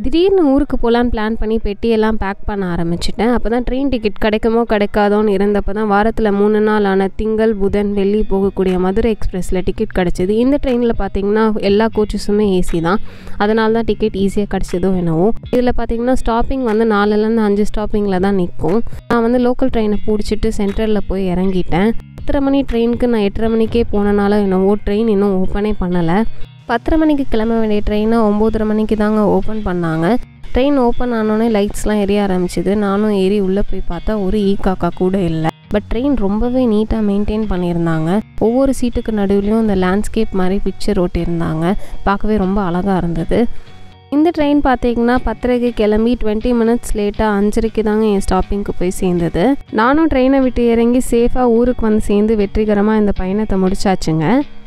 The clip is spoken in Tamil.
திடீர்னு ஊருக்கு போகலான்னு பிளான் பண்ணி பெட்டியெல்லாம் பேக் பண்ண ஆரம்பிச்சிட்டேன் அப்போ தான் ட்ரெயின் டிக்கெட் கிடைக்குமோ கிடைக்காதோன்னு இருந்தப்போ தான் வாரத்தில் மூணு நாள் ஆன திங்கள் புதன் வெள்ளி போகக்கூடிய மதுரை எக்ஸ்பிரஸில் டிக்கெட் கிடச்சிது இந்த ட்ரெயினில் பார்த்தீங்கன்னா எல்லா கோச்சஸுமே ஏசி தான் அதனால தான் டிக்கெட் ஈஸியாக கிடச்சதோ என்னவோ இதில் பார்த்தீங்கன்னா ஸ்டாப்பிங் வந்து நாலுலேருந்து அஞ்சு ஸ்டாப்பிங்கில் தான் நிற்கும் நான் வந்து லோக்கல் ட்ரெயினை பிடிச்சிட்டு சென்ட்ரலில் போய் இறங்கிட்டேன் பத்தரை மணி ட்ரெயினுக்கு நான் எட்டரை மணிக்கே போனனால என்னவோ ட்ரெயின் இன்னும் ஓப்பனே பண்ணலை பத்தரை மணிக்கு கிளம்ப வேண்டிய ட்ரெயினை ஒம்போதரை மணிக்கு தாங்க ஓப்பன் பண்ணாங்க ட்ரெயின் ஓப்பன் ஆனோடனே லைட்ஸ்லாம் எரிய ஆரம்பிச்சிது நானும் ஏறி உள்ளே போய் பார்த்தா ஒரு ஈ காக்கா கூட இல்லை பட் ட்ரெயின் ரொம்பவே நீட்டாக மெயின்டைன் பண்ணியிருந்தாங்க ஒவ்வொரு சீட்டுக்கு நடுவுலையும் இந்த லேண்ட்ஸ்கேப் மாதிரி பிக்சர் ஓட்டியிருந்தாங்க பார்க்கவே ரொம்ப அழகாக இருந்தது இந்த ட்ரெயின் பார்த்தீங்கன்னா பத்தரைக்கு கிளம்பி டுவெண்ட்டி மினிட்ஸ் லேட்டாக அஞ்சரைக்கு தாங்க என் ஸ்டாப்பிங்க்கு போய் சேர்ந்தது நானும் ட்ரெயினை விட்டு இறங்கி சேஃபாக ஊருக்கு வந்து சேர்ந்து வெற்றிகரமாக இந்த பயணத்தை முடிச்சாச்சுங்க